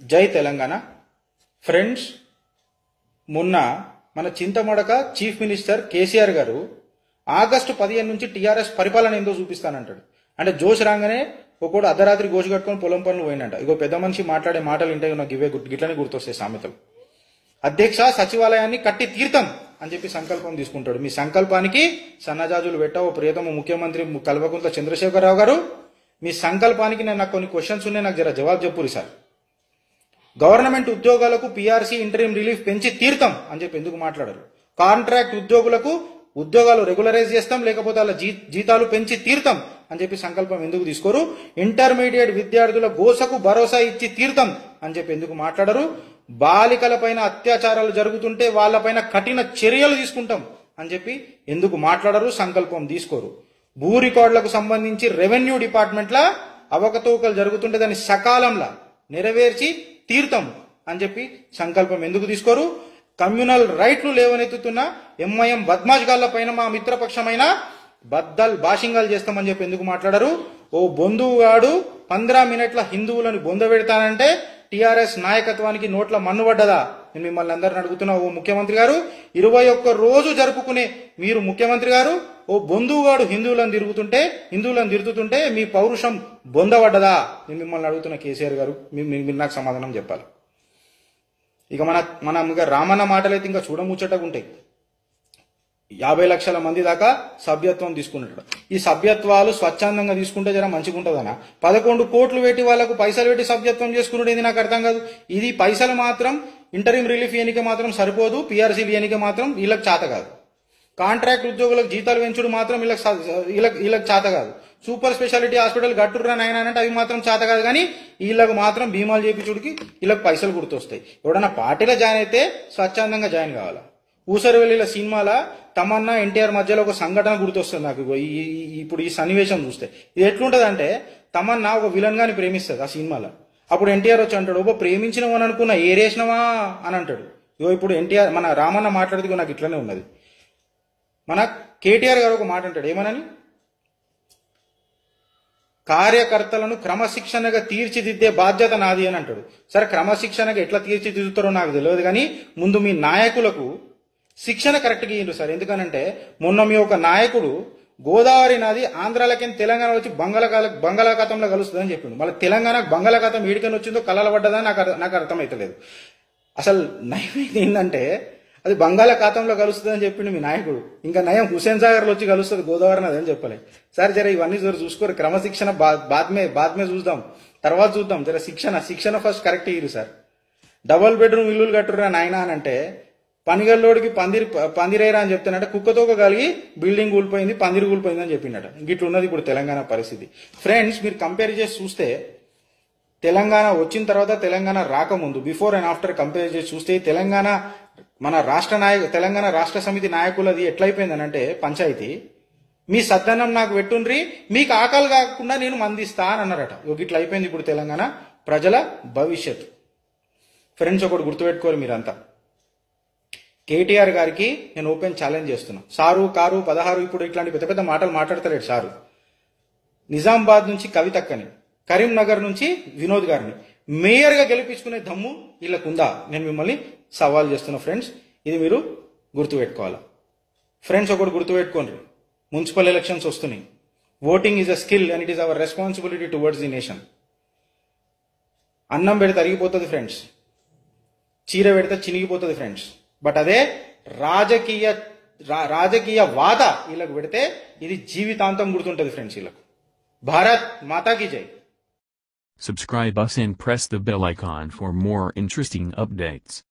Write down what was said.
జై తెలంగాణ ఫ్రెండ్స్ మొన్న మన చింతమడక చీఫ్ మినిస్టర్ కేసీఆర్ గారు ఆగస్టు పదిహేను నుంచి టీఆర్ఎస్ పరిపాలన ఏందో చూపిస్తానంటాడు అంటే జోష్ రాగానే ఒకడు అర్ధరాత్రి గోషి కట్టుకొని పొలం పనులు పోయినంట ఇగో పెద్ద మనిషి మాట్లాడే మాటలు ఇంటే నాకు ఇవే గుర్తు- గిట్లనే గుర్తొస్తాయి సామెతలు అధ్యక్ష సచివాలయాన్ని కట్టి తీర్థం అని చెప్పి సంకల్పం తీసుకుంటాడు మీ సంకల్పానికి సన్నజాజులు పెట్టావు ప్రియతమ ముఖ్యమంత్రి కల్వకుంట్ల చంద్రశేఖరరావు గారు మీ సంకల్పానికి నేను నాకు కొన్ని క్వశ్చన్స్ ఉన్నాయి నాకు జర జవాబు చెప్పురి సార్ గవర్నమెంట్ ఉద్యోగాలకు పీఆర్సీ ఇంటరీం రిలీఫ్ పెంచి తీర్థం అని చెప్పి ఎందుకు మాట్లాడరు కాంట్రాక్ట్ ఉద్యోగులకు ఉద్యోగాలు రెగ్యులరైజ్ చేస్తాం లేకపోతే వాళ్ళ జీ జీతాలు పెంచి తీర్థం అని చెప్పి సంకల్పం ఎందుకు తీసుకోరు ఇంటర్మీడియట్ విద్యార్థుల గోసకు భరోసా ఇచ్చి తీర్థం అని చెప్పి ఎందుకు మాట్లాడరు బాలికలపైన అత్యాచారాలు జరుగుతుంటే వాళ్ళపైన కఠిన చర్యలు తీసుకుంటాం అని చెప్పి ఎందుకు మాట్లాడరు సంకల్పం తీసుకోరు భూ రికార్డులకు సంబంధించి రెవెన్యూ డిపార్ట్మెంట్ల అవకతవకలు జరుగుతుంటే దాన్ని సకాలంలో నెరవేర్చి తీర్థం అని చెప్పి సంకల్పం ఎందుకు తీసుకోరు కమ్యూనల్ రైట్లు లేవనెత్తుతున్న ఎంఐఎం బద్మాష్గాళ్ల పైన మా మిత్రపక్షమైన బద్దల్ బాషింగాలు చేస్తామని చెప్పి ఎందుకు మాట్లాడరు ఓ బొందువుగాడు పంద్రా మినిట్ల హిందువులను బొందబెడతానంటే టిఆర్ఎస్ నాయకత్వానికి నోట్ల మన్నుపడ్డదా నేను మిమ్మల్ని అందరిని అడుగుతున్నా ఓ ముఖ్యమంత్రి గారు ఇరవై ఒక్క రోజు జరుపుకునే మీరు ముఖ్యమంత్రి గారు ఓ బొందువుగాడు హిందువులను తిరుగుతుంటే హిందువులను తిరుగుతుంటే మీ పౌరుషం బొందబడ్డదా నేను మిమ్మల్ని అడుగుతున్న కేసీఆర్ గారు మీ- మీ- మీరు నాకు సమాధానం చెప్పాలి ఇక మన మన ఇక రామన్న మాటలు అయితే ఇంకా చూడముచ్చటగా ఉంటాయి యాభై లక్షల మంది దాకా సభ్యత్వం తీసుకున్నాడు ఈ సభ్యత్వాలు స్వచ్ఛందంగా తీసుకుంటే జర మంచిగా ఉంటుందనా పదకొండు కోట్లు పెట్టి వాళ్ళకు పైసలు పెట్టి సభ్యత్వం చేసుకున్నాడు ఇది నాకు అర్థం కాదు ఇది పైసలు మాత్రం ఇంటరీం రిలీఫ్ ఎన్నిక మాత్రం సరిపోదు పిఆర్సీలు ఎన్నిక మాత్రం వీళ్ళకి చేత కాదు కాంట్రాక్ట్ ఉద్యోగులకు జీతాలు పెంచుడు మాత్రం వీళ్ళకి స- వీళ్ళకి వీళ్ళకి చేత కాదు సూపర్ స్పెషాలిటీ హాస్పిటల్ గట్టుర్రా నాయన అంటే అవి మాత్రం చేత కాదు కానీ వీళ్ళకు మాత్రం భీమాలు చేపించుడికి వీళ్ళకి పైసలు గుర్తొస్తాయి ఎవడన్నా పార్టీలో జాయిన్ అయితే స్వచ్ఛందంగా జాయిన్ కావాలా ఊసరవెల్లిల సినిమాల తమన్నా ఎన్టీఆర్ మధ్యలో ఒక సంఘటన గుర్తొస్తుంది నాకు ఇగో ఈ- ఈ- ఈ- ఇప్పుడు ఈ సన్నివేశం చూస్తే ఇది ఎట్లుంటది అంటే తమన్నా ఒక విలన్ గాని ప్రేమిస్తుంది ఆ సినిమాలో అప్పుడు ఎన్టీఆర్ వచ్చి అంటాడు ఓ ప్రేమించినవు అని అనుకున్నా ఏరేసినవా అని అంటాడు ఇగో ఇప్పుడు ఎన్టీఆర్ మన రామన్న మాట్లాడితే నాకు ఇట్లనే ఉన్నది మన కేటీఆర్ గారు ఒక మాట అంటాడు ఏమనని కార్యకర్తలను క్రమశిక్షణగా తీర్చిదిద్దే బాధ్యత నాది అని అంటాడు సరే క్రమశిక్షణగా ఎట్లా తీర్చిదిద్దుతారో నాకు తెలియదు కానీ ముందు మీ నాయకులకు శిక్షణ కరెక్ట్గా ఇయ్యండు సార్ ఎందుకనంటే మొన్న మీ ఒక నాయకుడు గోదావరి నది ఆంధ్రాలకి తెలంగాణ వచ్చి బంగాళాఖాల బంగాళాఖాతంలో కలుస్తుందని చెప్పిండు మళ్ళీ తెలంగాణకు బంగాళాఖాతం ఏడికని వచ్చిందో కలల పడ్డదని నాకు అర్థ- నాకు అర్థమైతలేదు అసలు నయం ఏంటంటే అది బంగాళాఖాతంలో కలుస్తుందని చెప్పిండు మీ నాయకుడు ఇంకా నయం హుసేన్ సాగర్లో వచ్చి కలుస్తుంది గోదావరి నది అని చెప్పలే సరే జర ఇవన్నీ జర చూసుకోరు క్రమశిక్షణ బా- బాద్మే బాద్మే చూద్దాం తర్వాత చూద్దాం జర శిక్షణ శిక్షణ ఫస్ట్ కరెక్ట్ ఇయ్యరు సార్ డబల్ బెడ్రూమ్ ఇల్లులు కట్టురా నాయన అని అంటే పనిగల్లోడికి పందిరి పందిరేరా అని చెప్తానంటే కుక్కతోక కలిగి బిల్డింగ్ కూలిపోయింది పందిరి కూలిపోయింది అని చెప్పిండట గిట్ల ఉన్నది ఇప్పుడు తెలంగాణ పరిస్థితి ఫ్రెండ్స్ మీరు కంపేర్ చేసి చూస్తే తెలంగాణ వచ్చిన తర్వాత తెలంగాణ రాకముందు బిఫోర్ అండ్ ఆఫ్టర్ కంపేర్ చేసి చూస్తే తెలంగాణ మన రాష్ట్ర నాయక తెలంగాణ రాష్ట్ర సమితి నాయకులది ఎట్లయిపోయిందని అంటే పంచాయతీ మీ సద్దనం నాకు పెట్టుండ్రి మీకు ఆకలి కాకుండా నేను మందిస్తా అని అన్నారట ఇగో ఇట్లా అయిపోయింది ఇప్పుడు తెలంగాణ ప్రజల భవిష్యత్ ఫ్రెండ్స్ ఒకటి గుర్తుపెట్టుకోరు మీరంతా కేటీఆర్ గారికి నేను ఓపెన్ ఛాలెంజ్ చేస్తున్నా సారు కారు పదహారు ఇప్పుడు ఇట్లాంటి పెద్ద పెద్ద మాటలు మాట్లాడతలేడు సారు నిజామాబాద్ నుంచి కవితక్కని కరీంనగర్ నుంచి వినోద్ గారిని మేయర్గా గెలిపించుకునే దమ్ము వీళ్ళకుందా నేను మిమ్మల్ని సవాల్ చేస్తున్నా ఫ్రెండ్స్ ఇది మీరు గుర్తుపెట్టుకోవాలా ఫ్రెండ్స్ ఒకటి గుర్తుపెట్టుకోండి మున్సిపల్ ఎలక్షన్స్ వస్తున్నాయి voting is a skill and it is our responsibility towards the nation అన్నం పెడితే అరిగిపోతుంది ఫ్రెండ్స్ చీర పెడితే చినిగిపోతుంది ఫ్రెండ్స్ బట్ అదే రాజకీయ రా- రాజకీయ వాద వీళ్ళకు పెడితే ఇది జీవితాంతం గుర్తుంటుంది ఫ్రెండ్స్ వీళ్ళకు భారత్ మాతాకి జై Subscribe us and press the bell icon for more interesting updates.